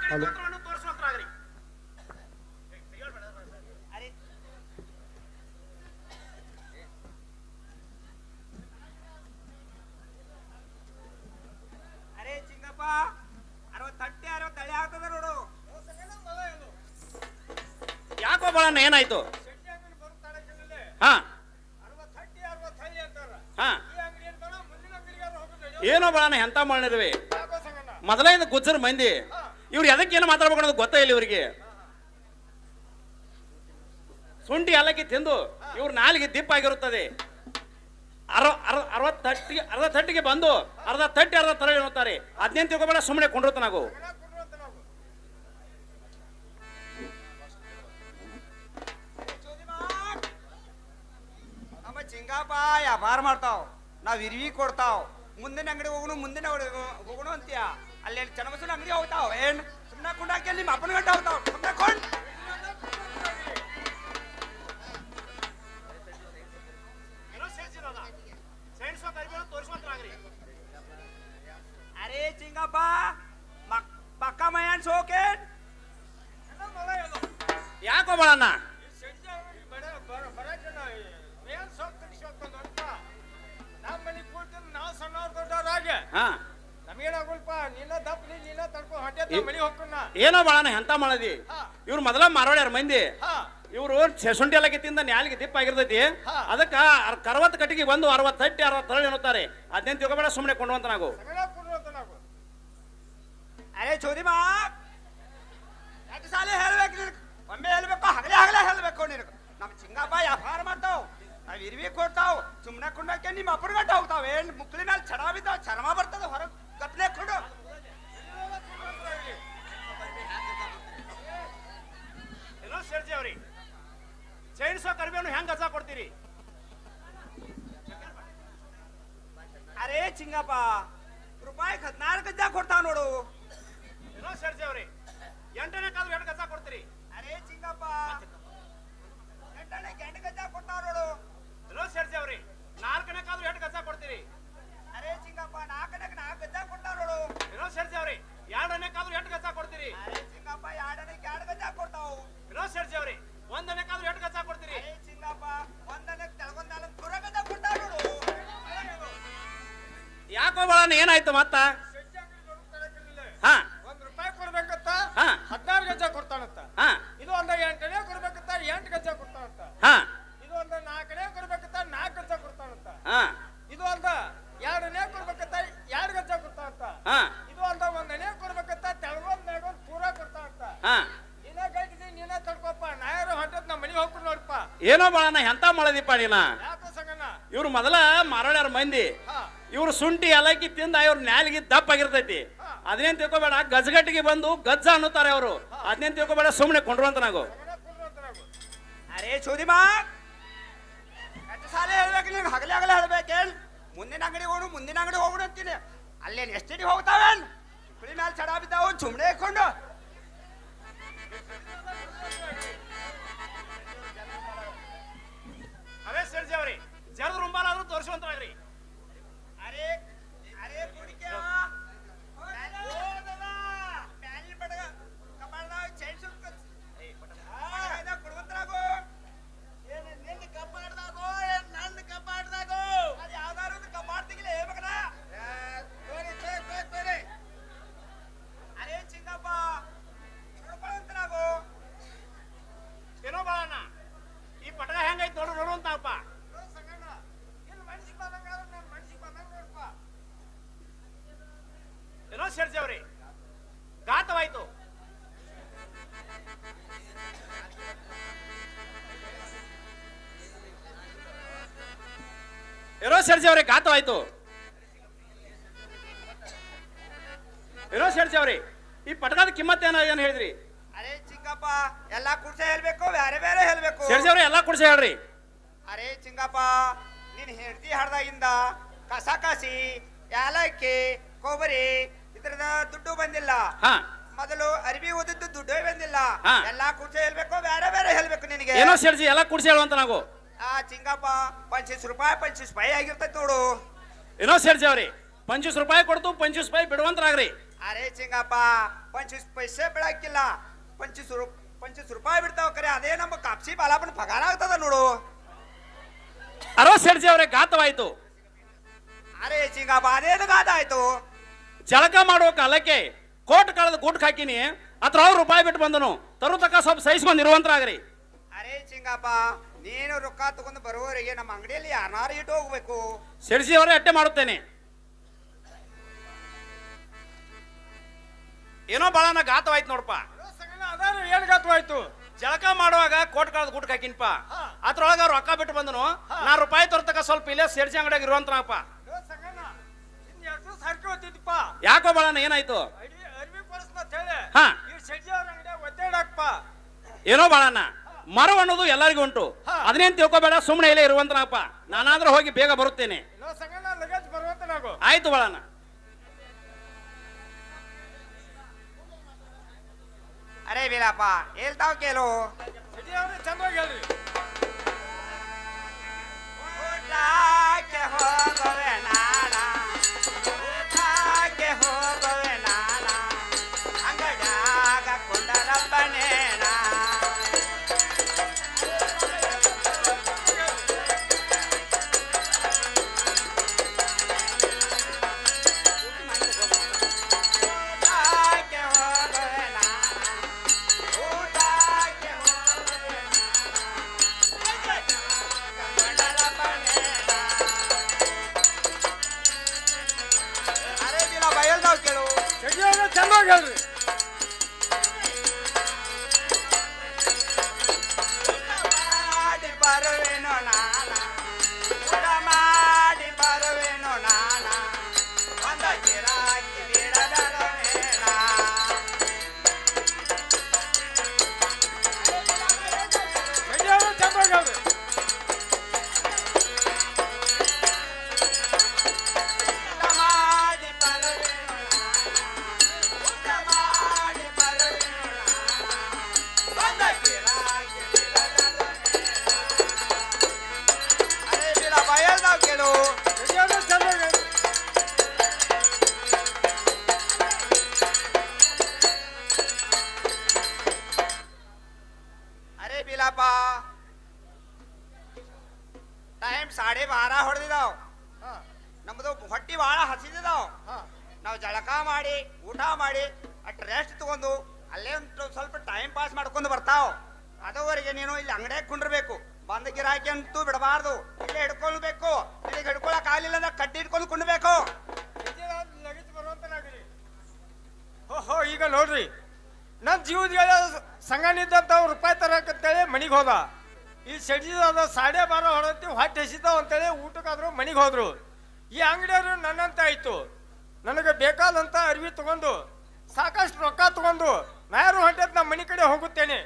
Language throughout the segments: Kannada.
ಹಲೋ ತೋರಿಸುವಂತ್ರಾಗ್ರಿ ಅರೆ ಅರೆ ಚಿಂಗಪ್ಪ ಅರವತ್ತು ತಟ್ಟೆ ಅರವತ್ತು ತಳಿ ಆಗ್ತದ ನೋಡು ಯಾಕೋ ಬಾಳಣ್ಣ ಏನಾಯ್ತು ಹಾ ಹಾ ಏನೋ ಬಾಳಣ್ಣ ಎಂತ ಮಾಡಿದ್ವಿ ಮೊದಲಿಂದ ಗುಜ್ಜರ್ ಮಂದಿ ಇವ್ರು ಎದಕ್ಕೆ ಏನು ಮಾತಾಡ್ಬೇಕು ಅನ್ನೋದು ಗೊತ್ತೇ ಇಲ್ಲ ಇವರಿಗೆ ಶುಂಠಿ ಏಲಕ್ಕಿ ತಿಂದು ಇವ್ರ ನಾಲಿಗೆ ದಿಪ್ಪ ಆಗಿರುತ್ತದೆ ಅರ ಅರ ಅರವತ್ತು ತಟ್ಟಿಗೆ ಅರ್ಧ ತಟ್ಟಿಗೆ ಬಂದು ಅರ್ಧ ತಟ್ಟಿ ಅರ್ಧ ತಲೆ ಎನ್ನುತ್ತಾರೆ ಹದಿನೆಂಟು ತಿಳ್ಕೊಬೇಡ ಸುಮ್ಮನೆ ಕೊಂಡಿರ್ತ ನಾವು ನಮ್ಮ ಚಿಂಗಪ್ಪ ವ್ಯಾಪಾರ ಮಾಡ್ತಾವ್ ನಾವ್ ಇರ್ವಿ ಕೊಡ್ತಾವ್ ಮುಂದಿನ ಅಂಗಡಿ ಹೋಗೋಣ ಮುಂದಿನ ಅಂಗಡಿ ಹೋಗೋಣ ಅಂತೀಯ ಅಲ್ಲಿ ಚನ್ನಬಸನ ಅಂಗಡಿ ಹೋಗ್ತಾವ್ ಏನ್ ಸುಮ್ಮನೆ ಕುಂಡಾಕಿ ನಿಮ್ಮ ಅಪ್ಪನ ಗಂಟೆ ಹೋಗ್ತಾವ್ ಸುಮ್ಮನೆ ಕೊಂಡ್ ಅರೆ ಚಿಂಗಪ್ಪ ಮಕ್ ಪಕ್ಕ ಮಯಾನ್ ಸೋಕೇನ್ ಯಾಕೋ ಬಾಳಣ್ಣ ಹಾ ನಮಗೇನಾಗಲ್ಪ ನೀನ ದಪ್ಪ ನೀ ನೀನ ತಡ್ಕೊ ಹೊಟ್ಟೆ ಈ- ಮನಿ ಹೋಗ್ಕೊಂಡ ಏನೋ ಬಾಳಣ್ಣ ಎಂತ ಮಾಡದಿ ಹಾ. ಇವ್ರು ಮೊದಲ ಮಾರೋಡ್ಯಾರ ಮಂದಿ ಹಾ ಇವರು ಶುಂಠಿ ಏಲಕ್ಕಿ ತಿಂದ ನ್ಯಾಲಿಗೆ ದಿಪ್ಪ ಆಗಿರ್ತೈತಿ ಹಾ. ಅದಕ್ಕ ಅರ್- ಕರವತ್ತು ಕಟ್ಟಿಗೆ ಬಂದು ಅರವತ್ತು ತಟ್ಟಿ ಅರವತ್ತು ತರಳಿ ಎನ್ನುತ್ತಾರೆ ಹದಿನೆಂಟು ತಿಳ್ಕೊಬೇಡ ಸುಮ್ಮನೆ ಕೊಂಡುವಂತ ನಾವು ಸಗಣ ಕೊಡುವಂತ ನಾವು ಅರೆ ಚೋದಿ ಮಾ ಎಷ್ಟು ಸಾಲ ಹೇಳ್ಬೇಕು ನಿನಗೆ ಒಮ್ಮೆ ಹೇಳ್ಬೇಕು ಹಗಲೇ ಹಗಲೇ ಹೇಳ್ಬೇಕು ನಿನಗೆ ನಮ್ಮ ಚಿಂಗಪ್ಪ ವ್ಯಾಪಾರ ಮಾಡ್ತಾವ್ ನಾವ್ ಇರ್ವಿ ಕೊಡ್ತಾವ್ ಸುಮ್ಮನೆ ಕುಂಡಕ್ಕೆ ನಿಮ್ಮ ಅಪ್ಪನ ಗಂಟೆ ಹೋಗ್ತಾವ್ ಏನ್ ಮುಕ್ಳಿ ಮೇಲೆ ಚಡ ಬಿದ್ದಾವ್ ಚರ್ಮ ಬರ್ತದ ಹೊರಗೆ ಗಪ್ಲೆ ಕೊಡು ಏನೋ ಸೇರ್ಜಿ ಅವ್ರಿ ಚೈನ್ಸೋ ಕರಿಬೇನು ಹೆಂಗ್ ಗಜ ಕೊಡ್ತೀರಿ ಅರೆ ಚಿಂಗಪ್ಪ ರೂಪಾಯಿ ಹದಿನಾರು ಗಜ್ಜ ಕೊಡ್ತಾವ್ ನೋಡು ಏನೋ ಸೇರ್ಜಿ ಅವ್ರಿ ಎಂಟನೇ ಕಾಲು ಎರಡು ಗಜ ಕೊಡ್ತೀರಿ ಅರೆ ಚಿಂಗಪ್ಪ ಎಂಟನೇ ಎಂಟು ಗಜ್ಜ ಕೊಡ್ತಾವ್ ನೋಡು ಏನೋ ಸೇರ್ಜಿ ಅವ್ರಿ ನಾಲ್ಕನೇ ಕಾಲು ಎರಡು ಗಜ ಕೊಡ್ತೀರಿ ಅರೆ ಚಿಂಗಪ್ಪ ನಾಲ್ಕನೇ ನಾಲ್ಕು ಗಜ್ಜ ಕೊಡ್ತಾವ್ ನೋಡು ಏನೋ ಸೇರ್ಜಿ ಅವ್ರಿ ಎರಡನೇ ಕಾಲು ಎಂಟು ಗಜ ಕೊಡ್ತೀರಿ ಅರೆ ಚಿಂಗಪ್ಪ ಎರಡನೇ ಎರಡು ಗಜ್ಜ ಕೊಡ್ತಾವ್ ಏನೋ ಸೇರ್ಜಿ ಅವ್ರಿ ಒಂದನೇ ಕಾಲು ಎರಡು ಗಜ ಕೊಡ್ತೀರಿ ಅರೆ ಚಿಂಗಪ್ಪ ಒಂದನೇ ತೆಳಗೊಂದ್ ನಾಲ್ಕು ಪುರ ಗಜ್ಜ ಕೊಡ್ತಾವ್ ನೋಡು ಯಾಕೋ ಬಾಳಣ್ಣ ಏನಾಯ್ತು ಮತ್ತ ಹಾ ಒಂದ್ ರೂಪಾಯಿ ಕೊಡ್ಬೇಕಂತ ಹಾ. ಹದಿನಾರು ಗಜ್ಜ ಕೊಡ್ತಾನಂತ ಹಾ ಇದು ಒಂದ ಎಂಟನೇ ಕೊಡ್ಬೇಕಂತ ಎಂಟು ಗಜ್ಜ ಕೊಡ್ತಾನಂತ ಹಾ ಇದು ಒಂದ ನಾಲ್ಕನೇ ಕೊಡ್ಬೇಕಂತ ನಾಲ್ಕು ಗಜ್ಜ ಕೊಡ್ತಾನಂತ ಹಾ ಇದು ಒಂದ ಎರಡನೇ ಕೊಡ್ಬೇಕಂತ ಎರಡು ಗಜ್ಜ ಕೊಡ್ತಾನಂತ ಹಾ ಇದು ಒಂದ ಒಂದನೇ ಕೊಡ್ಬೇಕಂತ ತೆಳಗೊಂದ್ ಮ್ಯಾಗೊಂದ್ ಪೂರ ಕೊಡ್ತಾನಂತ ಹಾ ನೀನ ಗೈಟಿದಿ ನೀನ ತಡ್ಕೊಪ್ಪ ನಾಯರು ಹೊಂಟದ್ ನಮ್ಮ ಮನೆಗೆ ಹೋಗ್ಕೊಂಡು ನೋಡಪ್ಪ ಏನೋ ಬಾಳಣ್ಣ ಎಂತ ಮಾಡದಿಪ್ಪ ನೀನ ಯಾಕೋ ಸಂಗಣ್ಣ ಇವ್ರು ಮೊದಲ ಮಾರಾಡ್ಯಾರ ಮಂದಿ ಹಾ ಇವ್ರು ಶುಂಠಿ ಏಲಕ್ಕಿ ತಿಂದ ಇವ್ರ ನ್ಯಾಲಿಗೆ ದಪ್ಪ ಆಗಿರ್ತೈತಿ ಅದೇನ್ ತಿಳ್ಕೊಬೇಡ ಗಜ್ಗಟ್ಟಿಗೆ ಬಂದು ಗಜ್ಜ ಅನ್ನುತ್ತಾರೆ ಅವರು ಅದೇನ್ ತಿಳ್ಕೊಬೇಡ ಸುಮ್ಮನೆ ಕೊಂಡ್ರುವಂತ ನಾವು ಸಂಗಣ್ಣ ಕುಂಡ್ರಂತ ನಾವು ಅರೆ ಚೋದಿಮಾ ಎಷ್ಟು ಸಾಲ ಹೇಳ್ಬೇಕು ನೀನು ಹಗಲೇ ಹಗಲೇ ಹೇಳ್ಬೇಕೇನ್ ಮುಂದಿನ ಅಂಗಡಿ ಹೋಗೋಣ ಮುಂದಿನ ಅಂಗಡಿ ಹೋಗೋಣ ಅಂತೀನಿ ಅಲ್ಲೇನು ಎಷ್ಟಡಿ ಹೋಗ್ತಾವೇನ್ ಕುಳಿ ಮೇಲೆ ಚಡ ಬಿದ್ದಾವು ಸುಮ್ಮನೆ ಹಾಕೊಂಡು ಅವೇ ಸರ್ಜಿ ಅವ್ರಿ ಜರದ ರುಂಬಾಲಾದ್ರೂ ತೋರಿಸುವಂತಾಗ್ರಿ ಅರೆ ಅರೆ ಕುಡಿಕೆ ಕೊಡುವಂತರಾಗು ಏನು ನಿನ್ನ ಕಪಾಡ್ದಾಗೋ ಏನು ನನ್ನ ಕಪಾಡ್ದಾಗೋ ಅದು ಯಾವ್ದಾರು ಒಂದು ಕಪಾಡ್ ತೆಗಿಲೆ ಹೇಳ್ಬೇಕನ ತೋರಿ ತೋರಿ ತೋರಿ ತೋರಿ ಅರೆ ಚಿಂಗಪ್ಪ ಕೊಡ್ಕೊಳಂತರಾಗು ಏನೋ ಬಾಳಣ್ಣ ಈ ಪಟಕ ಹೆಂಗೈತಿ ನೋಡು ನೋಡುವಂತಪ್ಪ ಸಂಗಣ್ಣ ಇಲ್ಲಿ ಮನ್ಸಿಗೆ ಬಂದಂಗ ನನ್ನ ಮನ್ಸಿಗೆ ಬಂದಂಗ ನೋಡಪ್ಪ ಏನೋ ಸರ್ಜಿ ಅವ್ರಿ ಘಾತವಾಯ್ತು ಏನೋ ಸರ್ಜಿ ಅವ್ರಿ ಘಾತವಾಯ್ತು ಏನೋ ಸರ್ಜಿ ಅವ್ರಿ ಈ ಪಟಕದ ಕಿಮ್ಮತ್ ಏನೋ ಏನು ಹೇಳಿದ್ರಿ ಅರೆ ಚಿಂಗಪ್ಪ ಎಲ್ಲಾ ಕುಡ್ಸ ಹೇಳ್ಬೇಕು ಬೇರೆ ಬೇರೆ ಹೇಳ್ಬೇಕು ಸರ್ಜಿ ಅವ್ರಿ ಎಲ್ಲಾ ಕುಡ್ಸಿ ಹೇಳ್ರಿ ಅರೆ ಚಿಂಗಪ್ಪ ನೀನ್ ಹೆಂಡತಿ ಹಡ್ದಾಗಿಂದ ಕಸ ಕಸಿ ಏಲಕ್ಕಿ ಕೊಬ್ಬರಿ ಇದ್ರದ ದುಡ್ಡು ಬಂದಿಲ್ಲ ಹಾ ಮೊದಲು ಅರಿವಿ ಓದಿದ್ದು ದುಡ್ಡೇ ಬಂದಿಲ್ಲ ಹಾ. ಎಲ್ಲಾ ಕುಡ್ಸ ಹೇಳ್ಬೇಕು ಬೇರೆ ಬೇರೆ ಹೇಳ್ಬೇಕು ನಿನಗೆ ಏನೋ ಸರ್ಜಿ ಎಲ್ಲಾ ಕುಡ್ಸಿ ಹೇಳುವಂತ ನಾವು ಆ ಚಿಂಗಪ್ಪ ಪಂಚೀಸ್ ರೂಪಾಯಿ ಪಂಚೀಸ್ ರೂಪಾಯಿ ಆಗಿರ್ತೈತಿ ನೋಡು ಏನೋ ಸರ್ಜಿ ಅವ್ರಿ ಪಂಚೀಸ್ ರೂಪಾಯಿ ಕೊಡ್ತು ಪಂಚೀಸ್ ರೂಪಾಯಿ ಬಿಡುವಂತರಾಗ್ರಿ ಅರೆ ಚಿಂಗಪ್ಪ पंचवीस पैसे ಬಿಡಕ್ಕಿಲ್ಲ पंचवीस ರು पंचवीस ರೂಪಾಯಿ ಬಿಡ್ತಾವ ಕರೆ ಅದೇ ನಮ್ಮ ಕಾಪ್ಸಿ ಬಾಲಾಪನ ಪಗಾರ ಆಗ್ತದ ನೋಡು ಅರವತ್ ಸೆಡ್ಜಿ ಅವರೇ ಘಾತವಾಯ್ತು ಅರೆ ಚಿಂಗಪ್ಪ ಅದೇನು ಗಾದ ಆಯ್ತು ಜಳಕ ಮಾಡುವ ಕಾಲಕ್ಕೆ ಕೋಟ್ ಕಳೆದ ಗುಟ್ ಹಾಕಿನಿ ಹತ್ರ ಅವ್ರು ರೂಪಾಯಿ ಬಿಟ್ಟು ಬಂದನು ತರು ತಕ್ಕ ಸ್ವಲ್ಪ ಸಹಿಸ್ಕೊಂಡು ಇರುವಂತರಾಗ್ರಿ ಅರೆ ಚಿಂಗಪ್ಪ ನೀನು ರೊಕ್ಕ ತಗೊಂಡು ಬರುವವರೆಗೆ ನಮ್ಮ ಅಂಗಡಿಯಲ್ಲಿ ಯಾರು ಇಟ್ಟು ಹೋಗ್ಬೇಕು ಸೆಡ್ಜಿ ಅವರೇ ಅಟ್ಟೆ ಮಾಡುತ್ತೇನೆ ಏನೋ ಬಾಳನ ಘಾತವಾಯ್ತು ನೋಡಪ್ಪ ಅದಾರು ಏನ್ ಗಾತವಾಯ್ತು ಜಳಕ ಮಾಡುವಾಗ ಕೋಟ್ ಕಳೆದ ಗುಟ್ ಹಾಕಿನಪ್ಪ ಅದ್ರೊಳಗ ಅವ್ರು ರೊಕ್ಕ ಬಿಟ್ಟು ಬಂದನು ನಾ ರೂಪಾಯಿ ತರ್ತಕ್ಕ ಸ್ವಲ್ಪ ಇಲ್ಲೇ ಸೆಡ್ಜಿ ಅಂಗಡಿಯಾಗ ಇರುವಂತನಪ್ಪ ಸಂಗಣ್ಣ ಇನ್ ಎರಡು ದಿವಸ ಹರಕೆ ಹೋಗ್ತಿದ್ದಪ್ಪ ಯಾಕೋ ಬಾಳನ ಏನಾಯ್ತು ಅಡಿ ಅರ್ವಿ ಕೊಡಿಸ್ನ ಹೇಳಿ ಹಾ. ಈ ಶೆಟ್ಟಿ ಅವ್ರ ಅಂಗಡಿಯಾಗ ಒದ್ದಾಡಪ್ಪ ಏನೋ ಬಾಳಣ್ಣ ಮರ ಅನ್ನೋದು ಎಲ್ಲರಿಗೂ ಉಂಟು ಹಾ. ಅದನ್ನೇನ್ ತಿಳ್ಕೊಬೇಡ ಸುಮ್ಮನೆ ಇಲ್ಲೇ ಇರುವಂತನಪ್ಪ ನಾನಾದ್ರೂ ಹೋಗಿ ಬೇಗ ಬರುತ್ತೇನೆ ಇನ್ನೋ ಸಂಗಣ್ಣ ಲಗೇಜ್ ಬರುವಂತ ನಾವು ಆಯ್ತು ಬಾಳಣ್ಣ ಅರೆ ಬೀರಪ್ಪ ಹೇಳ್ತಾವ್ ಕೇಳು ಶೆಟ್ಟಿ ಅವ್ರೆ ಚಂದ್ರಾಗಿ ಹೇಳ್ರಿ ಊಟಕ್ಕೆ ಹೋಗುವೆ ನಾನ ಊಟಕ್ಕೆ ಹೋಗುವೆ ನಾನ ಅಂಗಡ್ಯಾಗ ಕೊಂಡರಪ್ಪನೇನ ಊಟಕ್ಕೆ ಹೋಗುವೆ ನಾನ ಊಟಕ್ಕೆ ಹೋಗುವೆ ಅರೆ ದಿನ ಬಯಲ್ದಾವ್ ಕೇಳು ಶೆಟ್ಟಿ ಅವ್ರೆ ಚಂದ್ರಾಗಿ ಹೇಳ್ರಿ ಮಾಡಿ ಬರುವೆನು ನಾನ ಊಟ ಮಾಡಿ ಬರುವೆನು ನಾನ ಒಂದ ಗಿರಾಕಿ ಬಿಡದರವೇನ ಶೆಟ್ಟಿ ಅವ್ರೆ ಚಂದ್ರಾಗಿ ಹೇಳ್ರಿ ಊಟ ಮಾಡಿ ಬರುವೆನು ನಾನ ಊಟ ಮಾಡಿ ಬರುವೆನು ನಾನ ಒಂದ ಗಿರಾಕಿ ಬಿಡದರವೇನ ಅರೆ ಬಿಡ ಬಯಲ್ದಾವ್ ಕೇಳು ಶೆಟ್ಟಿ ಅವ್ರೆ ಚಂದ್ರಾಗಿ ಹೇಳ್ರಿ ಅರೆ ಬಿಲಪ್ಪ ಟೈಮ್ ಸಾಡೆ ಬಾರ ಹೊಡೆದಿದಾವ್ ಹಾ ನಮ್ದು ಹೊಟ್ಟಿ ಭಾಳ ಹಸಿದಿದಾವ್ ಹಾ ನಾವು ಜಳಕ ಮಾಡಿ ಊಟ ಮಾಡಿ ಅಟ್ ರೆಸ್ಟ್ ತಗೊಂಡು ಅಲ್ಲೇ ಒಂದು ಸ್ವಲ್ಪ ಟೈಮ್ ಪಾಸ್ ಮಾಡ್ಕೊಂಡು ಬರ್ತಾವ್ ಅದುವರೆಗೆ ನೀನು ಇಲ್ಲಿ ಅಂಗಡಿಯಾಗ ಕುಂಡ್ರಬೇಕು ಬಂದ ಗಿರಾಕಿ ಅಂತೂ ಬಿಡಬಾರ್ದು ಇಲ್ಲೇ ಹಿಡ್ಕೊಳ್ಬೇಕು ಇಲ್ಲಿ ಹಿಡ್ಕೊಳಕ್ ಆಗ್ಲಿಲ್ಲ ಅಂದ್ರೆ ಕಡ್ಡಿ ಹಿಡ್ಕೊಂಡು ಕುಂಡ್ಬೇಕು ಲಗೇಜ್ ಬರುವಂತನಾಗ್ರಿ ಓಹೋ ಈಗ ನೋಡ್ರಿ ನನ್ನ ಜೀವದ ಸಂಗನಿದ್ದಂತ ರೂಪಾಯಿ ತರಕಂತೇಳಿ ಮನಿಗೆ ಹೋದ ಈ ಸೆಡ್ಜಿದ ಸಾಡೆ ಬಾರ ಹೊಡತಿ ಹೊಟ್ಟೆ ಹಸಿತಾವ ಅಂತೇಳಿ ಊಟಕ್ಕಾದ್ರು ಮನಿಗೆ ಹೋದ್ರು ಈ ಅಂಗಡಿಯವರು ನನ್ನಂತ ಆಯ್ತು ನನಗೆ ಬೇಕಾದಂತ ಅರಿವಿ ತಗೊಂಡು ಸಾಕಷ್ಟು ರೊಕ್ಕ ತಗೊಂಡು ನಾ ಯಾರು ಹೊಂಟದ ನಮ್ಮ ಮನೆ ಕಡೆ ಹೋಗುತ್ತೇನೆ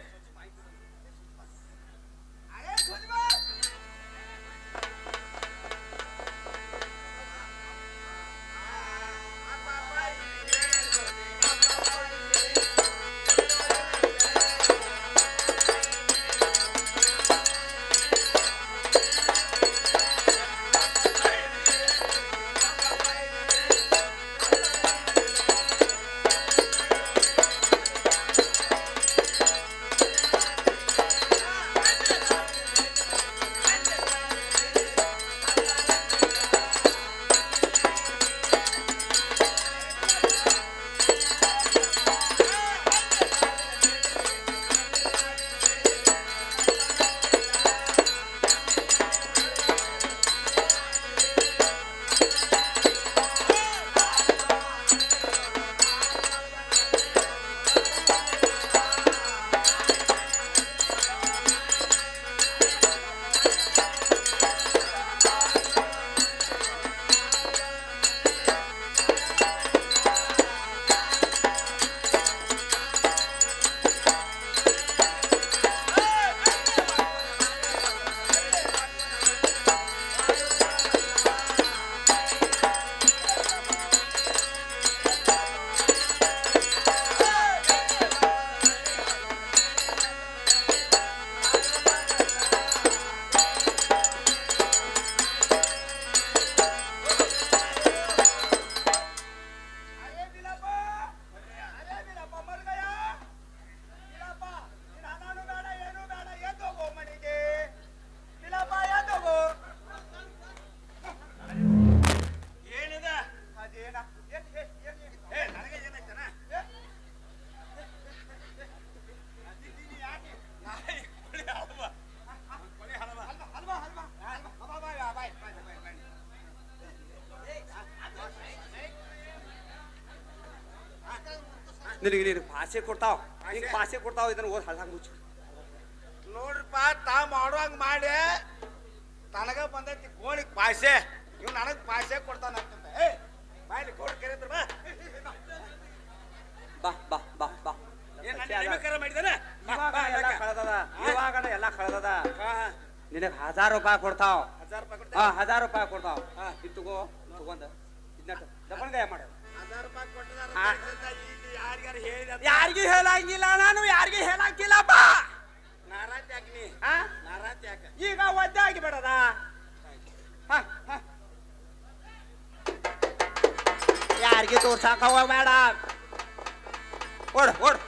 ನಿನಗೆ ನೀನು ಭಾಷೆ ಕೊಡ್ತಾವ ನಿಂಗೆ ಭಾಷೆ ಕೊಡ್ತಾವ ಇದನ್ನ ಓದ್ ಹಳ್ದಾಗ ಮುಚ್ಚು ನೋಡ್ರಿಪ್ಪ ತಾ ಮಾಡುವಂಗ ಮಾಡಿ ತನಗ ಬಂದೈತಿ ಗೋಣಿಗ್ ಪಾಸೆ ಇವ್ ನನಗ್ ಪಾಸೆ ಕೊಡ್ತಾನ ಅಂತಂದ ಏ ಬಾಯ್ಲಿ ಗೋಡ್ ಕರೀತ್ರ ಬಾ ಬಾ ಬಾ ಬಾ ಬಾ ಏನ್ ನನ್ನ ನೇಮಕರ ಮಾಡಿದಾನೆ ಬಾ, ಇವಾಗ ಬಾ, ಎಲ್ಲ ಯಾಕ? ಕಳೆದದ ಇವಾಗ ಎಲ್ಲ ಕಳೆದದ ಹಾ, ಹಾ. ನಿನಗೆ ಹಜಾರ್ ರೂಪಾಯಿ ಕೊಡ್ತಾವ ಹಜಾರ್ ರೂಪಾಯಿ ಹಾ ಕೊಡ್ತೇನೆ. ಹಜಾರ್ ರೂಪಾಯಿ ಕೊಡ್ತಾವ ಇದು ತಗೋ ತಗೊಂಡ ಇದನ್ನ ದಪ್ಪಣ್ಗಾಯ ಮಾಡ ಹಜಾರ್ ರೂಪಾಯಿ ಕೊಟ್ಟಿದಾರ ಆ. ಯಾರಿಗಾರ ಹೇಳಿದ ಯಾರಿಗೂ ಹೇಳಂಗಿಲ್ಲ ನಾನು ಯಾರಿಗೂ ಹೇಳಂಗಿಲ್ಲಪ್ಪ ನಾರಾಜ್ ಯಾಕೆ ಆ? ನಾರಾಜ್ ಯಾಕೆ ಈಗ ಒದ್ದೆ ಆಗಿಬಿಡದ ಯಾರಿಗೆ ತೋರ್ಸಾಕ ಹೋಗ್ಬೇಡ ಓಡ್ ಓಡ್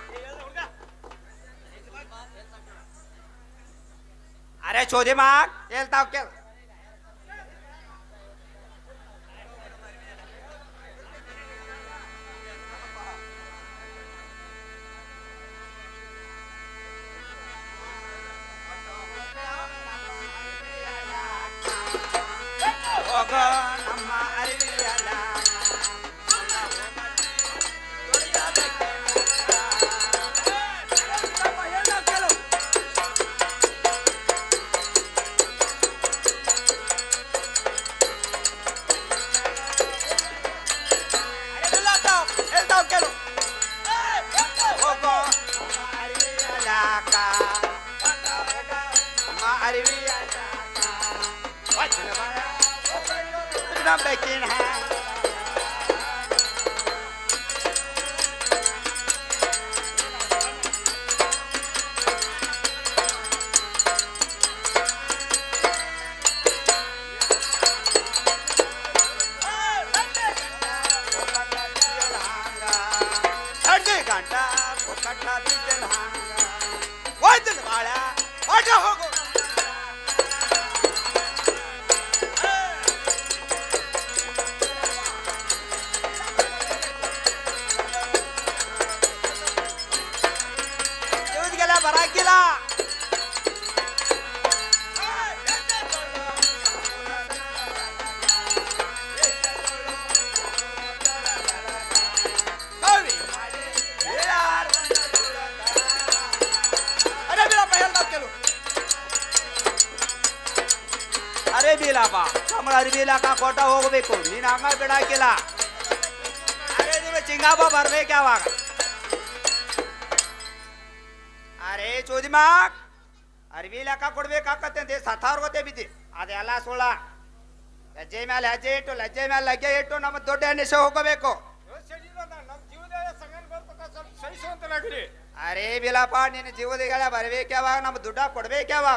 ಅರೆ ಚೋದಿ ಮಾಕ್ ಹೇಳ್ತಾವ್ ಕೇಳ ಹೋಗ ನಮ್ಮ ಅರಿವಿಯಲ್ಲ ಹೇಳ್ತಾವ್ ಕೇಳು ಹೋಗೋ ಅರಿವಿಯಲಾಕ ನಮ್ಮ ಅರಿವಿಯಲಾಕ ವಚನ ಬರ ನಂಬಕಿನ ಅಡ್ಡಿ ಗಂಟ ಪುಕ್ಕಟ್ಟ ಬಿದ್ದಲ್ ಹಾಂಗ ಹೋಯ್ತಲ್ ಬಾಳ ಹೊಟ ಹೋಗು ಇವ್ರಿಗೆಲ್ಲ ಬರಾಕಿಲ್ಲ ಕವಿ ಮಾಡಿ ಹೇಳಾರ ಅರೆ ಬೀಳಪ್ಪ ಹೇಳ್ತಾವ್ ಕೆಲವು ಅರೆ ಬೀಲಪ್ಪ ನಮ್ಮ ಅರಿಬೀಲಕ್ಕ ಕೊಟ್ಟ ಹೋಗಬೇಕು ನೀನು ಹಂಗ ಬಿಡಾಕಿಲ್ಲ ಅರೆ ನೀವು ಚಿಂಗಾಬ ಬರ್ಬೇಕು ಯಾವಾಗ ಅರೆ ಚೋದಿಮಾಕ್ ಅರ್ವಿ ಲೆಕ್ಕ ಕೊಡ್ಬೇಕಾಕತ್ತೆ ಅಂತ ಸತ್ತಾರ್ ಗೊತ್ತೇ ಬಿದ್ದಿ ಅದೆಲ್ಲ ಸುಳ್ಳ ಲಜ್ಜೆ ಮೇಲೆ ಹೆಜ್ಜೆ ಇಟ್ಟು ಲಜ್ಜೆ ಮೇಲೆ ಲಗ್ಗೆ ಇಟ್ಟು ನಮ್ಮ ದೊಡ್ಡ ಹೆಣ್ಣಿಸ ಹೋಗಬೇಕು ನಮ್ಮ ಜೀವದ ಸಂಗನ್ ಬರ್ಬೇಕ ಸ್ವಲ್ಪ ಸಹಿಸುವಂತನಾಗಿರಿ ಅರೆ ಬಿಲಪ್ಪ ನಿನ್ನ ಜೀವದಿಗಳ ಬರ್ಬೇಕು ಯಾವಾಗ ನಮ್ಮ ದುಡ್ಡ ಕೊಡ್ಬೇಕು ಯಾವಾಗ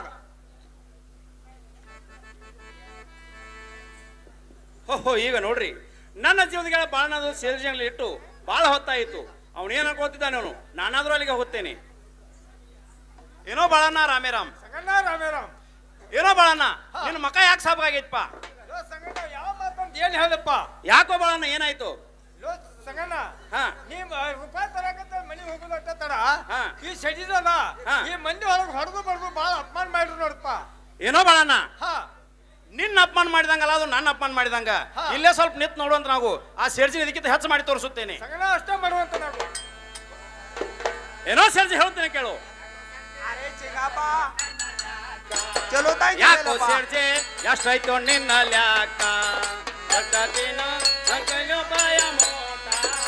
ಓಹೋ ಈಗ ನೋಡ್ರಿ ನನ್ನ ಜೀವನಗಳ ಬಾಳನಾದ್ರು ಸೇರಿಜಂಗ್ಲಿ ಇಟ್ಟು ಬಹಳ ಹೊತ್ತಾಯಿತು ಅವನೇನು ಅನ್ಕೋತಿದ್ದಾನೆ ಅವನು ನಾನಾದ್ರೂ ಅಲ್ಲಿಗೆ ಹೋಗ್ತೇನೆ ಏನೋ ಬಾಳಣ್ಣ ರಾಮೇರಾಮ್ ಸಂಗಣ್ಣ ರಾಮೇರಾಮ್ ಏನೋ ಬಾಳಣ್ಣ ನಿನ್ನ ಮಕ ಯಾಕೆ ಸಾಕಾಗೈತಪ್ಪ ಲೋ ಸಂಗಣ್ಣ ಯಾವ ಮಾತಂತ ಏನ್ ಹೇಳಪ್ಪ ಯಾಕೋ ಬಾಳಣ್ಣ ಏನಾಯ್ತು ಲೋ ಸಂಗಣ್ಣ ಹಾ ನೀವ್ ರೂಪಾಯಿ ತರಕತ್ತ ಮನಿ ಹೋಗುದಟ್ಟ ತಡ ಹಾ. ಈ ಸಡಿದದ ಹಾ. ಈ ಮಂದಿ ಒಳಗ್ ಹೊಡೆದು ಬಡ್ದು ಬಾಳ ಅಪಮಾನ ಮಾಡ್ರು ನೋಡಪ್ಪ ಏನೋ ಬಾಳಣ್ಣ ಹಾ ನಿನ್ನ ಅಪಮಾನ ಮಾಡಿದಂಗಲ್ಲ ಅದು ನನ್ನ ಅಪಮಾನ ಮಾಡಿದಂಗ ಹಾ. ಇಲ್ಲೇ ಸ್ವಲ್ಪ ನಿಂತ್ ನೋಡುವಂತ ನಾವು ಆ ಸೇರ್ಜಿ ಇದಕ್ಕಿಂತ ಹೆಚ್ಚು ಮಾಡಿ ತೋರಿಸುತ್ತೇನೆ ಸಂಗಣ್ಣ ಅಷ್ಟೇ ಮಾಡುವಂತ ನಾವು ಏನೋ ಸೇರ್ಜಿ ಹೇಳ್ತೇನೆ ಕೇಳು ಅರೆ ಚಿಂಗಪ್ಪ ಚಲೋ ತಾಯಿ ಯಾಕೋ ಸೇರ್ಜಿ ಎಷ್ಟಾಯ್ತು ನಿನ್ನ ಲ್ಯಾಕ ಜಗತ್ತಿನ ಸಂಕಲ್ಯ ಭಯ ಮೋಟ.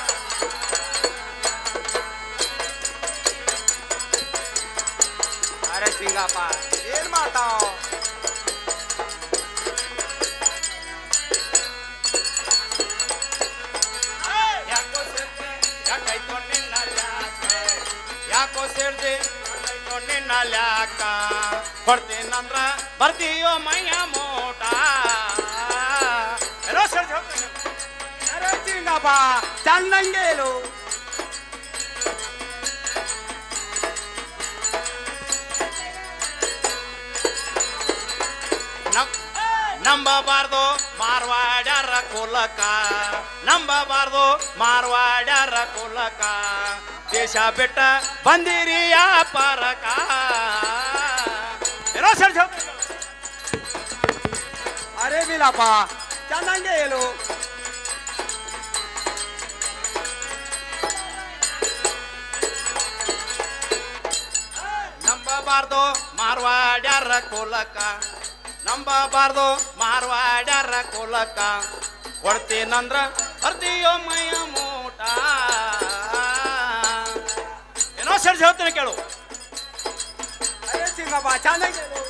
ಅರೆ ಚಿಂಗಪ್ಪ ಏನ್ ಮಾಡ್ತಾವ್ ಯಾಕೋ ಸೇರ್ಜಿ ಯಾಕಾಯ್ತು ನಿನ್ನ ಲ್ಯಾಕ ಯಾಕೋ ಸೇರ್ಜಿ ಯಾಕಾಯ್ತು ನಿನ್ನ ಲ್ಯಾಕ ಕೊಡ್ತೀನಂದ್ರ ಬರ್ತೀಯೋ ಮೈಯ ಮೋಟ ಏನೋ ಸೇರ್ಜಿ ಹೇಳ್ತೇನೆ ಅರೆ ಚಿಂಗಪ್ಪ ಚಂದಂಗೆ ಹೇಳು ನಮ್- ನಂಬಬಾರ್ದು ಮಾರ್ವಾಡ್ಯಾರ ಕುಲಕ ನಂಬಬಾರ್ದು ಮಾರ್ವಾಡ್ಯಾರ ಕುಲಕ ದೇಶ ಬಿಟ್ಟ ಬಂದಿರಿ ಪರಕ ಏನೋ ಸರ್ ಅರೆ ಬಿಲಪ್ಪ ಚಂದಂಗೆ ಹೇಳು ಮಾರ್ವಾಡ್ಯಾರ ಕುಲಕ ನಂಬಬಾರ್ದು ಮಾರ್ವಾಡ್ಯಾರ ಕುಲಕ ಕೊಡ್ತೀನಂದ್ರ ಬರ್ತೀಯೋ ಮೈಯ ಮೂಟ ಏನೋ ಸರಿ ಹೇಳ್ತೀನಿ ಕೇಳು ಅರೆ ಚಿಂಗಪ್ಪ ಚೆನ್ನಾಗಿ ಹೇಳು.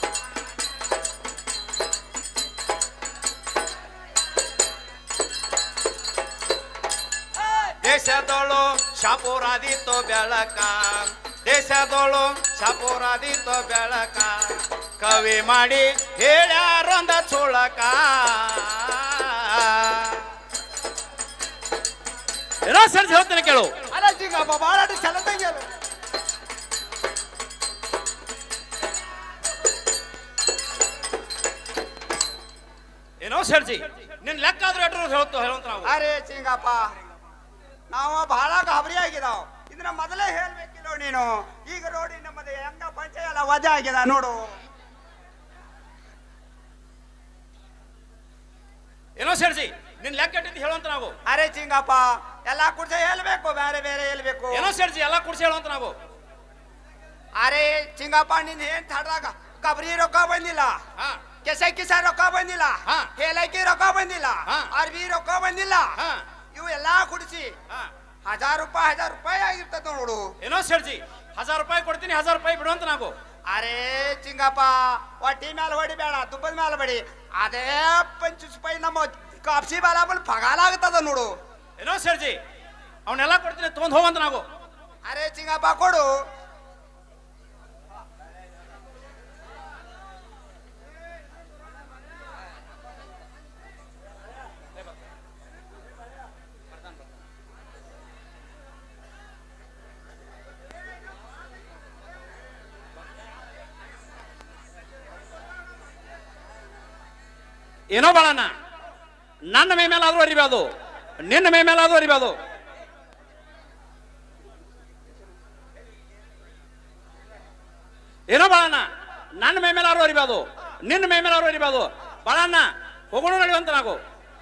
ದೇಶದೊಳು ಶಾಪುರಾದಿತ್ತು ಬೆಳಕ ದೇಶದೊಳು ಶಾಪುರಾದಿತ್ತು ಬೆಳಕ ಕವಿ ಮಾಡಿ ಹೇಳ್ಯಾರೊಂದ ಚುಳಕ ಏನೋ ಸರಿ ಹೇಳ್ತೀನಿ ಕೇಳು ಅರೆ ಚಿಂಗಪ್ಪ ಭಾಳ ಚೆನ್ನಾಗಿ ಹೇಳು ಏನೋ ಸರ್ಜಿ ನಿನ್ ಲೆಕ್ಕ ಆದ್ರೂ ಎಟ್ರು ಹೇಳ್ತು ಹೇಳುವಂತ ನಾವು ಅರೆ ಚಿಂಗಪ್ಪ ನಾವು ಬಹಳ ಗಾಬರಿ ಆಗಿದಾವ್ ಇದನ್ನ ಮೊದಲೇ ಹೇಳ್ಬೇಕಿಲ್ಲ ನೀನು ಈಗ ನೋಡಿ ನಮ್ಮದು ಹೆಂಗ ಪಂಚಾಯ ಎಲ್ಲ ವಜಾ ಆಗ್ಯದ ನೋಡು ಏನೋ ಸರ್ಜಿ ನಿನ್ ಲೆಕ್ಕ ಇಟ್ಟಿದ್ದು ಹೇಳುವಂತ ನಾವು ಅರೆ ಚಿಂಗಪ್ಪ ಎಲ್ಲಾ ಕುರ್ಚ ಹೇಳ್ಬೇಕು ಬೇರೆ ಬೇರೆ ಹೇಳ್ಬೇಕು ಏನೋ ಸರ್ಜಿ ಎಲ್ಲ ಕುಡ್ಸಿ ಹೇಳುವಂತ ನಾವು ಅರೆ ಚಿಂಗಪ್ಪ ನಿನ್ ಏನ್ ತಡ್ದಾಗ ಕಬರಿ ರೊಕ್ಕ ಬಂದಿಲ್ಲ ಹಾ ಕೆಸ ಕಿಸ ರೊಕ್ಕ ಬಂದಿಲ್ಲ ಹಾ. ಹೇಲಕ್ಕಿ ರೊಕ್ಕ ಬಂದಿಲ್ಲ ಹಾ. ಅರ್ಬಿ ರೊಕ್ಕ ಬಂದಿಲ್ಲ ಹಾ. ಇವು ಎಲ್ಲಾ ಕುಡಿಸಿ ಹಾ ಹಜಾರ್ ರೂಪಾಯಿ ಹಜಾರ್ ರೂಪಾಯಿ ಆಗಿರ್ತದ ನೋಡು ಏನೋ ಸರ್ಜಿ ಹಜಾರ್ ರೂಪಾಯಿ ಕೊಡ್ತೀನಿ ಹಜಾರ್ ರೂಪಾಯಿ ಬಿಡುವಂತ ನಾವು ಅರೆ ಚಿಂಗಪ್ಪ ಹೊಟ್ಟಿ ಮೇಲೆ ಹೊಡಿಬೇಡ ತುಪ್ಪದ ಮೇಲೆ ಬಡಿ ಅದೇ ಪಂಚ ರೂಪಾಯಿ ನಮ್ಮ ಕಾಪ್ಸಿ ಬಾಲ ಬಂದು ಪಗಾಲ ಆಗ್ತದ ನೋಡು ಏನೋ ಸರ್ಜಿ ಅವನ್ನೆಲ್ಲ ಕೊಡ್ತೀನಿ ತೊಗೊಂಡ್ ಹೋಗಂತ ನಾವು ಅರೆ ಚಿಂಗಪ್ಪ ಕೊಡು ಏನೋ ಬಾಳಣ್ಣ ನನ್ನ ಮೈ ಮೇಲಾದ್ರೂ ಅರಿಬಾದು ನಿನ್ನ ಮೈ ಮೇಲಾದ್ರೂ ಅರಿಬಾದು ಏನೋ ಬಾಳಣ್ಣ ನನ್ನ ಮೈ ಮೇಲಾದ್ರೂ ಅರಿಬಾದು ನಿನ್ನ ಮೈ ಮೇಲಾದ್ರೂ ಅರಿಬಾದು ಬಾಳಣ್ಣ ಹೋಗೋಣ ನಡೆಯುವಂತ ನಾವು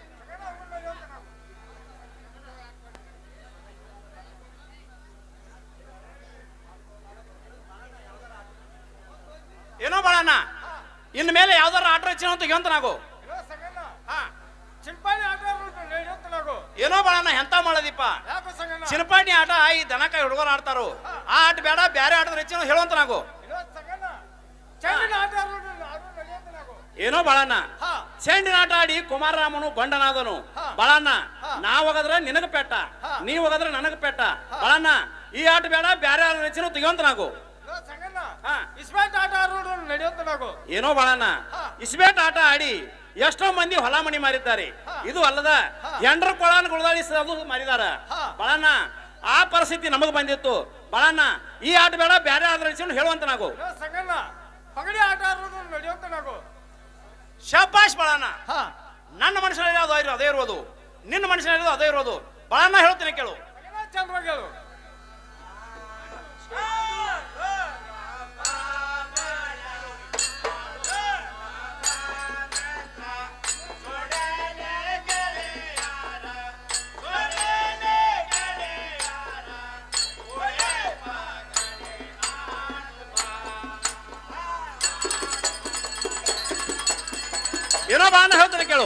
ಏನೋ ಬಾಳಣ್ಣ ಇನ್ನು ಮೇಲೆ ಯಾವ್ದಾರ ಆಟ ಹೆಚ್ಚಿನ ಅಂತ ತೆಗಿಯಂತ ನಾವು ಇರೋ ಸಂಗಣ್ಣ ಹಾ ಚಿಂಪಾಣಿ ಆಟ ನಡೆಯುತ್ತ ನಾವು ಏನೋ ಬಾಳಣ್ಣ ಎಂತ ಮಾಡೋದಿಪ್ಪ ಯಾಕೋ ಸಂಗಣ್ಣ ಚಿನಪಾಟಿ ಆಟ ಈ ದನಕಾಯಿ ಹುಡುಗರು ಆಡ್ತಾರೋ ಆ ಆಟ ಬೇಡ ಬ್ಯಾರೆ ಆಟದ ಹೆಚ್ಚಿನ ಹೇಳುವಂತ ನಾವು ಇರೋ ಸಂಗಣ್ಣ ಚೆಂಡಿನ ಆಟ ಆಡೋದು ಅದು ನಡೆಯುತ್ತ ನಾವು ಏನೋ ಬಾಳಣ್ಣ ಹಾ ಚೆಂಡಿನ ಆಟ ಆಡಿ ಕುಮಾರರಾಮನು ಗಂಡನಾದನು ಹಾ. ಬಾಳಣ್ಣ ಹಾ. ನಾ ಹೋಗದ್ರ ನಿನಗ ಪೆಟ್ಟ ಹಾ. ನೀ ಹೋಗದ್ರ ನನಗ ಪೆಟ್ಟ ಬಾಳಣ್ಣ ಈ ಆಟ ಬೇಡ ಬ್ಯಾರೆ ಆಟದ ಹೆಚ್ಚಿನ ತೆಗಿಯಂತ ನಾವು ಇರೋ ಸಂಗಣ್ಣ ಹಾ. ಇಸ್ಪೇಟ್ ಆಟ ಆಡೋದು ನಡೆಯುತ್ತ ನಾವು ಏನೋ ಬಾಳಣ್ಣ ಹಾ. ಇಸ್ಬೇಟ್ ಆಟ ಆಡಿ ಎಷ್ಟೋ ಮಂದಿ ಹೊಲ ಮಣಿ ಮಾರಿದ್ದಾರೆ ಹಾ. ಇದು ಅಲ್ಲದ ಹಾ. ಎಂಡ್ರ ಕೊಳನ್ ಗುಳದಾಡಿಸೋದು ಮಾರಿದಾರ ಹಾ. ಬಾಳಣ್ಣ ಆ ಪರಿಸ್ಥಿತಿ ನಮಗ್ ಬಂದಿತ್ತು ಬಾಳಣ್ಣ ಈ ಆಟ ಬೇಡ ಬ್ಯಾರೆ ಆಟದ ಹೆಚ್ಚಿನ ಹೇಳುವಂತ ನಾವು ಇರೋ ಸಂಗಣ್ಣ ಪಗಡಿ ಆಟ ಆಡೋದು ನಡೆಯುತ್ತ ನಾವು ಶಪಾಶ್ ಬಾಳಣ್ಣ ಹಾ ನನ್ನ ಮನುಷ್ಯನಲ್ಲಿ ಅದು ಇರೋ- ಅದೇ ಇರೋದು ನಿನ್ನ ಮನುಷ್ಯನಲ್ಲಿ ಅದೇ ಇರೋದು ಬಾಳಣ್ಣ ಹೇಳ್ತೀನಿ ಕೇಳು ಸಂಗಣ್ಣ ಚಂದವಾಗಿ ಹೇಳು ಏನೋ ಬಾಳಣ್ಣ ಹೇಳ್ತೀನಿ ಕೇಳು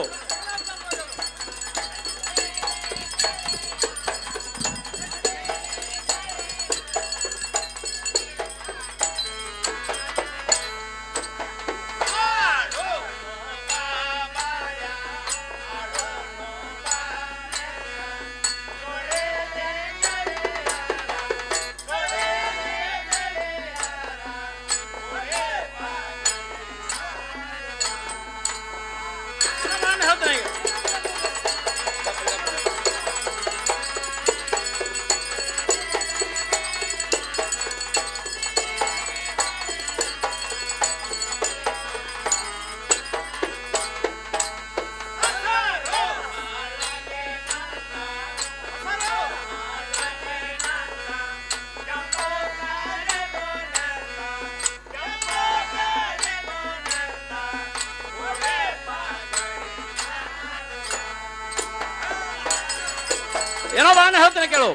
ಏನೋ ಬಾಳಣ್ಣ ಹೇಳ್ತೀನಿ ಈಗ. ಏನೋ ಬಾಳಣ್ಣ ಹೇಳ್ತೀನಿ ಕೇಳು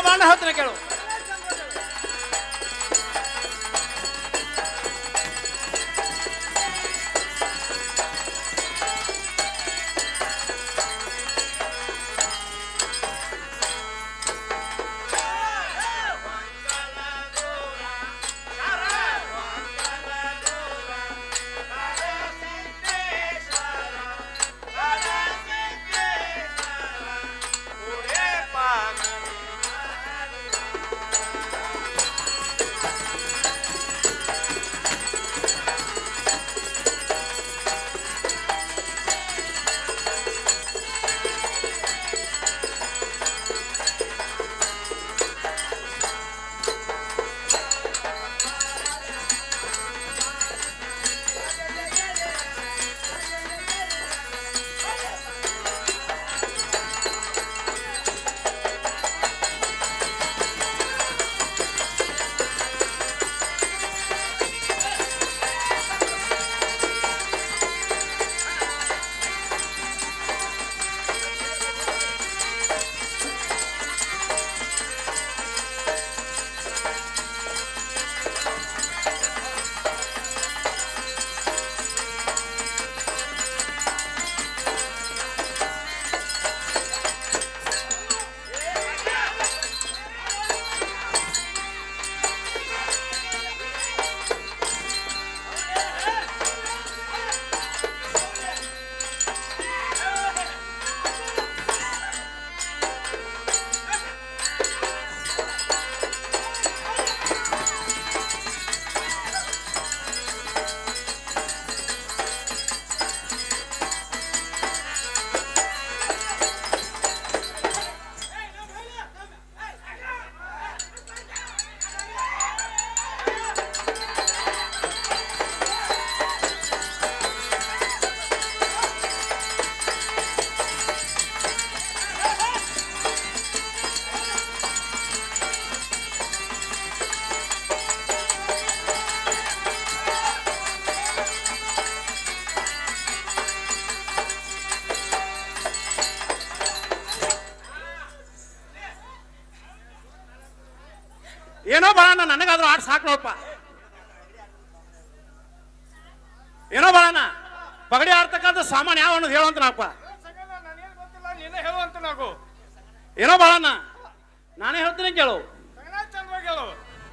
ಬಾಣ ಹೇಳ್ತೀನಿ ಕೇಳು ಏನೋ ಬಾಳಣ್ಣ ನನಗಾದ್ರೂ ಆಟ ಸಾಕು ನೋಡಪ್ಪ ಏನೋ ಬಾಳಣ್ಣ ಪಗಡಿ ಆಡ್ತಕ್ಕಂಥ ಸಾಮಾನ್ಯ ಯಾವ ಅನ್ನೋದು ಹೇಳುವಂತ ನಾಪ್ಪ ಸಂಗಣ್ಣ ನನಗೇನು ಗೊತ್ತಿಲ್ಲ ನೀನೇ ಹೇಳುವಂತ ನಾವು ಏನೋ ಬಾಳಣ್ಣ ನಾನೇ ಹೇಳ್ತೀನಿ ಕೇಳು ಸಂಗಣ್ಣ ಚಂದ್ವಾಗಿ ಹೇಳು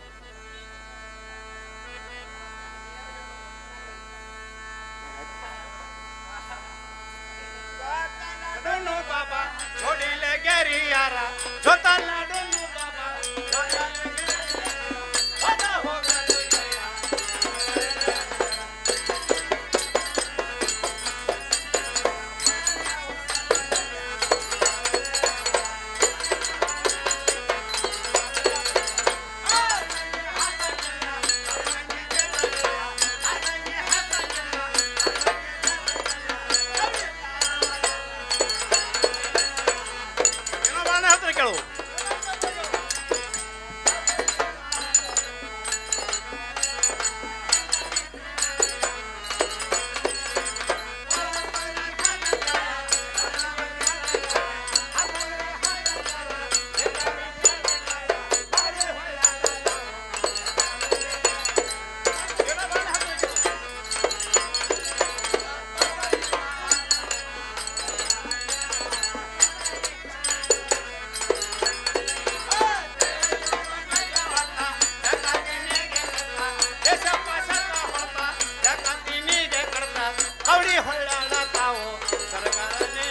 लाडूनु बाबा छोडीले गेरी यारा जोता लाडूनु बाबा छोडीले गेरी यारा, होता हो गली गया. ಏನೋ ಬಾಳಣ್ಣ ಹೇಳ್ತೀನಿ ಕೇಳು ಕವಡಿ ಹೊಳ್ಳಾಡ ತಾವು ಸರ್ಕಾರನೇ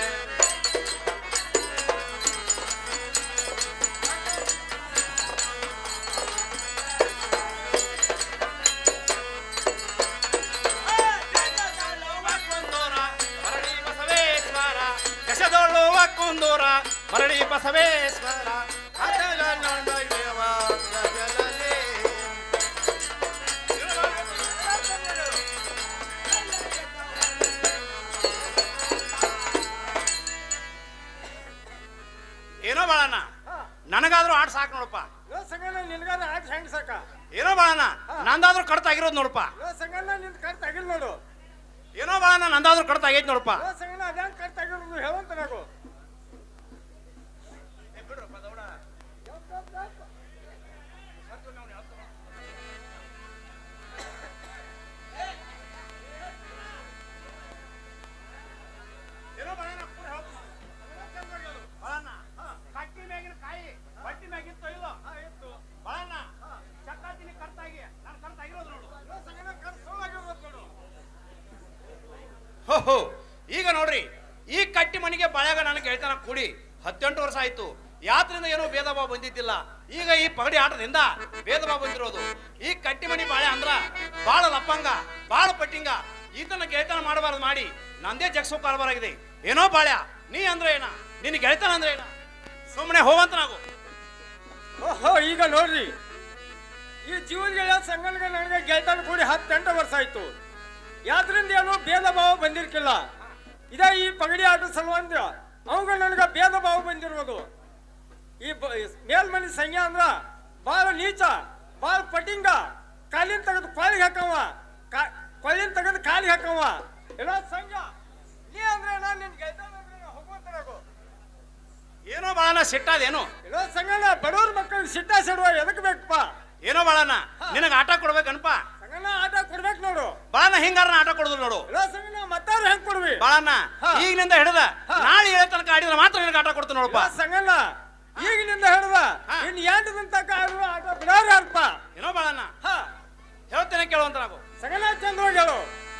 ಕಸದೊಳ್ಳು ಕುಂದೂರ ಮರಳಿ ಬಸವೇಶ್ವರ ಅದರ ನಡುವೆವ ಗಗನದಲ್ಲಿ. ಏನೋ ಬಾಳಣ್ಣ ನನಗಾದ್ರೂ ಆಟ ಸಾಕು ನೋಡಪ್ಪ ಯೋ ಸಂಗಣ್ಣ ನಿನ್ಗಾರ ಆಟ ಹೆಂಗ್ ಸಾಕ ಏನೋ ಬಾಳಣ್ಣ ನಂದಾದ್ರೂ ಕಡ್ತ ಆಗಿರೋದು ನೋಡಪ್ಪ ಯೋ ಸಂಗಣ್ಣ ನಿನ್ ಕರ್ತ ಆಗಿಲ್ಲ ನೋಡು ಏನೋ ಬಾಳಣ್ಣ ನಂದಾದ್ರೂ ಕಡ್ತ ಆಗೈತೆ ನೋಡಪ್ಪ ಯೋ ಸಂಗಣ್ಣ ಅದೇನ್ ಕರ್ತ ಆಗಿರೋದು ಹೇಳುವಂತ ನಾವು ಯೋ ಓಹೋ ಈಗ ನೋಡ್ರಿ ಈ ಕಟ್ಟಿ ಮನೆಗೆ ಬಾಳ್ಯಾಗ ನನಗೆ ಗೆಳತನ ಕೂಡಿ ಹತ್ತೆಂಟು ವರ್ಷ ಆಯ್ತು ಯಾತ್ರಿಂದ ಏನೋ ಭೇದ ಭಾವ ಬಂದಿದ್ದಿಲ್ಲ ಈಗ ಈ ಪಗಡಿ ಆಟದಿಂದ ಭೇದ ಭಾವ ಬಂದಿರೋದು ಈ ಕಟ್ಟಿ ಮನಿ ಬಾಳೆ ಅಂದ್ರ ಬಾಳ ಲಪ್ಪಂಗ ಬಾಳ ಪಟ್ಟಿಂಗ ಈತನ ಗೆಳತನ ಮಾಡಬಾರ್ದು ಮಾಡಿ ನಂದೇ ಜಗ್ಸೋ ಕಾರವಾರಾಗಿದೆ ಏನೋ ಬಾಳ್ಯ ನೀ ಅಂದ್ರೆ ಏನ ನಿನ್ನ ಗೆಳತನ ಅಂದ್ರೆ ಏನ ಸುಮ್ಮನೆ ಹೋವಂತ ನಾವು ಓಹೋ ಈಗ ನೋಡ್ರಿ ಈ ಜೀವನಗಳ ಸಂಗನಗ ನನಗೆ ಗೆಳತನ ಕೂಡಿ ಹತ್ತೆಂಟು ವರ್ಷ ಆಯ್ತು ಯಾದ್ರಿಂದ ಏನು ಭೇದ ಭಾವ ಬಂದಿರ್ಕಿಲ್ಲ ಇದೇ ಈ ಪಗಡಿ ಆಟ ಸಲುವಂದ ಅವಾಗ ನನಗೆ ಭೇದ ಭಾವ ಬಂದಿರೋದು ಈ ಬ- ಈ ಮೇಲ್ಮನಿ ಸಂಖ್ಯೆ ಅಂದ್ರ ಬಾಳ ನೀಚ ಬಾಳ ಪಟಿಂಗ ಕಾಲಿನ ತೆಗೆದು ಕಾಲಿಗೆ ಹಾಕವ ಕಾ- ಕೊಳ್ಳಿನ ತೆಗೆದು ಕಾಲಿಗೆ ಹಾಕವ ಎಲ್ಲ ಸಂಘ ನೀ ಅಂದ್ರೆ ನಾನು ನಿನ್ ಗೆಳತನ ಅಂದ್ರೆ ನಾ ಹೋಗುವಂತ ನಾವು ಏನೋ ಬಾಳನ ಸಿಟ್ಟಾದೇನು ಎಲ್ಲ ಸಂಗನ ಬಡವ್ರ ಮಕ್ಕಳಿಗೆ ಸಿಟ್ಟ ಸಿಡುವ ಎದಕ್ ಬೇಕಪ್ಪ ಏನೋ ಬಾಳನ ನಿನಗೆ ಆಟ ಕೊಡ್ಬೇಕನ್ಪ ಸಂಗನ ಆಟ ಕೊಡ್ಬೇಕು ನೋಡು ಬಾಳನ ಹಿಂಗಾರನ ಆಟ ಕೊಡುದು ನೋಡು ಎಲ್ಲ ಸಂಗನ ಮತ್ತಾರು ಹೆಂಗ್ ಕೊಡ್ವಿ ಬಾಳಣ್ಣ ಹಾ. ಈಗಿನಿಂದ ಹಿಡಿದ ಹಾ. ನಾಳೆ ಏಳ ತನಕ ಆಡಿದ್ರೆ ಮಾತ್ರ ನಿನಗೆ ಆಟ ಕೊಡ್ತೀನಿ ನೋಡಪ್ಪ ಎಲ್ಲ ಸಂಗನ ಈಗಿನಿಂದ ಹಿಡ್ದ ಹಾ. ಇನ್ ಎಂಟು ತನಕ ಆಡುವ ಆಟ ಬಿಡಾರ ಯಾರಪ್ಪ ಏನೋ ಬಾಳಣ್ಣ ಹಾ ಹೇಳ್ತೇನೆ ಕೇಳುವಂತ ನಾವು ಸಂಗನ ಚಂದ್ರವಾಗಿ ಹೇಳು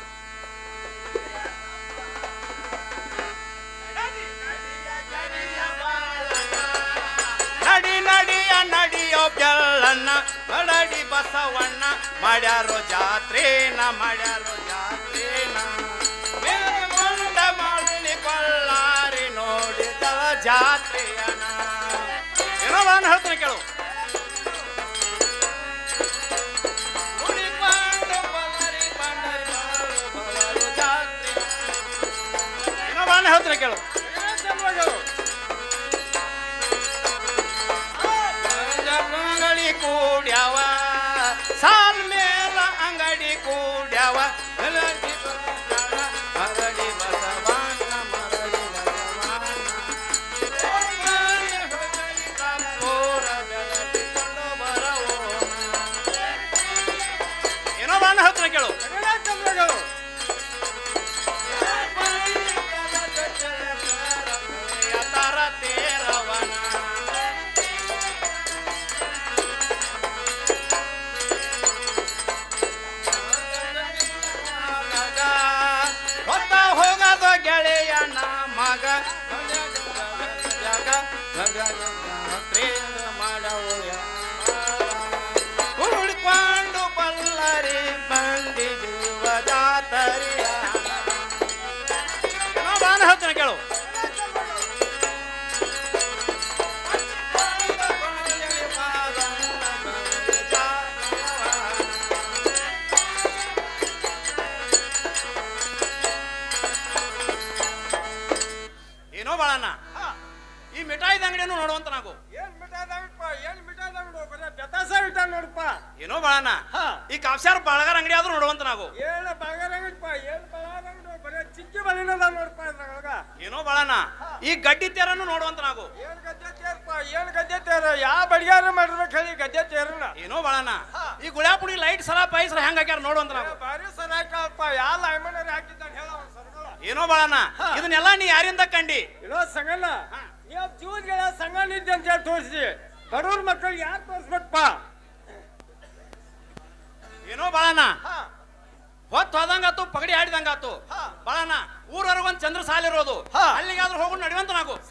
ನಡಿ ನಡಿಯ ನಡಿಯೋ ಬೆಳ್ಳಣ್ಣ ನಡಡಿ ಬಸವಣ್ಣ ಮಾಡ್ಯಾರೋ ಜಾತ್ರೇನ ಮಾಡ್ಯಾರೋ ಜಾತ್ರೇನ ಮೇಲ್ಗೊಂಡ ಮಳ್ಳಿ ಬಳ್ಳಾರಿ ನೋಡಿದ ಜಾತ್ರೆಯನ ಏನೋ ನಾನು ಹೇಳ್ತೇನೆ ಕೇಳು ಹುಡುಕೊಂಡು ಬಳ್ಳಾರಿ ಬಂಡರಿ ಬಾಳು ಬಳ್ಳಾರು ಜಾತ್ರೆ. ಏನೋ ನಾನು ಹೇಳ್ತೇನೆ ಕೇಳು ಸಂಗನ ಚಂದ್ರವಾಗಿ ಹೇಳು ಅಂಗಡಿ ಕೂಡ್ಯಾವ ಸಾಲ್ ಮೇಲ ಅಂಗಡಿ ಕೂಡ್ಯಾವ ಮರಡಿ ಬಸವಣ್ಣ, ಮರಡಿ ಬಸವಣ್ಣ ಮರಡಿ ಬಸವಣ್ಣ ಹೊಗಳಿ ಕಪ್ಪೂರ ಬೆಳಗಿಕೊಂಡು ಬರವೋಣ. ಏನೋ ಬಾಣ ಹತ್ರ ಕೇಳು ಸಂಗನ ಚಂದ್ರವಾಗಿ ಹೇಳು ತರ ತೇರವನ ಹೊತ್ತ ಹೋಗದ ಗೆಳೆಯನ ಮಗ ಪ್ರೇಮ ಮಾಡವು ಹುಡ್ಕೊಂಡು ಬಲ್ಲರಿ ಬಂದಿದ್ದೀವ ಜಾತರಿಯ ಬಾನ ಹೇಳ್ತೇನೆ ಕೇಳು ಏನೋ ಬಾಳಣ್ಣ ಈ ಮಿಠಾಯಿದ ಅಂಗಡಿಯನ್ನು ನೋಡುವಂತ ನಾವು ಏನ್ ಮಿಠಾಯ್ದಾಗಪ್ಪ ಏನ್ ಮಿಠಾಯ್ದಾಗಡು ಬರೀ ಬೆತಾಸ ಇಟ್ಟ ನೋಡಪ್ಪ ಏನೋ ಬಾಳಣ್ಣ ಹಾ ಈ ಕಾಪ್ಸಾರ ಬಳಗಾರ ಅಂಗಡಿ ಆದ್ರೂ ನೋಡುವಂತ ನಾವು ಏನ್ ಬಗಾರಂಗಪ್ಪ ಏನ್ ಬಗಾರಂಗಡು ಬರೀ ಚಿಕ್ಕಿ ಬಲಿನದ ನೋಡಪ್ಪ ಇದ್ರಾಗ ಏನೋ ಬಾಳಣ್ಣ ಈ ಗಡ್ಡಿ ತೇರನ್ನು ನೋಡುವಂತ ನಾವು ಏನ್ ಗದ್ದೆ ತೇರಪ್ಪ ಏನ್ ಗದ್ದೆ ತೇರ ಯಾವ ಬಡಿಗಾರ ಮಾಡಿರ್ಬೇಕು ಹೇಳಿ ಗದ್ದೆ ತೇರನ್ನ ಏನೋ ಬಾಳಣ್ಣ ಹಾ. ಈ ಗುಳಾಪುಡಿ ಲೈಟ್ ಸರ ಪೈಸರ ಹೆಂಗ್ ಹಾಕ್ಯಾರ ನೋಡುವಂತ ನಾವು ಬಾರಿ ಸರ್ ಹಾಕಪ್ಪ ಯಾವ ಲೈಮನರ್ ಹಾಕಿದ್ದಾನೆ ಹೇಳ ಅವ್ನ್ ಸರ್ಗಳ ಏನೋ ಬಾಳಣ್ಣ ಹಾ. ಇದನ್ನೆಲ್ಲ ನೀ ಯಾರಿಂದ ಕಂಡಿ ಇಲ್ಲೋ ಸಂಗಣ್ಣ ಹಾ. ನೀವು ಜೀವನಗಳ ಸಂಘ ನಿದ್ದೆ ಅಂತ ಹೇಳಿ ತೋರಿಸಿ ಬಡವ್ರ ಮಕ್ಕಳಿಗೆ ಯಾರು ತೋರಿಸ್ಬೇಕಪ್ಪ ಏನೋ ಬಾಳಣ್ಣ ಹಾ ಹೊತ್ತು ಹೋದಂಗಾತು ಪಗಡಿ ಆಡಿದಂಗಾತು ಹಾ. ಬಾಳಣ್ಣ ಊರವರೆಗೆ ಒಂದ್ ಚಂದ್ರ ಸಾಲಿರೋದು ಹಾ. ಅಲ್ಲಿಗಾದ್ರೂ ಹೋಗೋಣ ನಡಿವಂತ ನಾವು